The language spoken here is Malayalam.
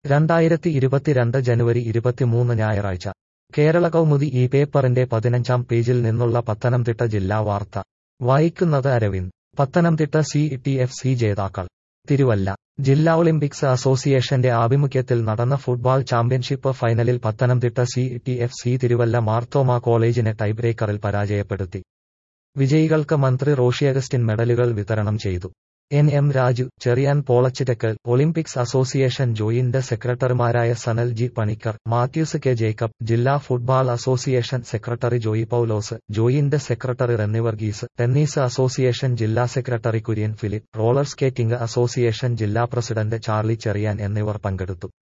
രണ്ടായിരത്തി ഇരുപത്തിരണ്ട് ജനുവരി ഇരുപത്തിമൂന്ന് ഞായറാഴ്ച കേരള കൗമുദി ഈ പേപ്പറിന്റെ പതിനഞ്ചാം പേജിൽ നിന്നുള്ള പത്തനംതിട്ട ജില്ലാ വാർത്ത വായിക്കുന്നത് Aravind Pathanamthitta C T F C ജേതാക്കൾ തിരുവല്ല ജില്ലാ ഒളിമ്പിക്സ് അസോസിയേഷന്റെ ആഭിമുഖ്യത്തിൽ നടന്ന ഫുട്ബോൾ ചാമ്പ്യൻഷിപ്പ് ഫൈനലിൽ Pathanamthitta C T F C Thiruvalla Marthoma കോളേജിനെ ടൈബ്രേക്കറിൽ പരാജയപ്പെടുത്തി വിജയികൾക്ക് മന്ത്രി റോഷി അഗസ്റ്റിൻ മെഡലുകൾ വിതരണം ചെയ്തു N M Raju Cherian Polachittakkal Olympics association joint സെക്രട്ടറിമാരായ Sanal G Panicker Mathews K Jacob ജില്ലാ football association secretary Joy Paulose joint secretary Renny Varghese tennis association ജില്ലാ secretary Kurian Philip roller skating association ജില്ലാ പ്രസിഡന്റ് ചാർലി ചെറിയാൻ എന്നിവർ പങ്കെടുത്തു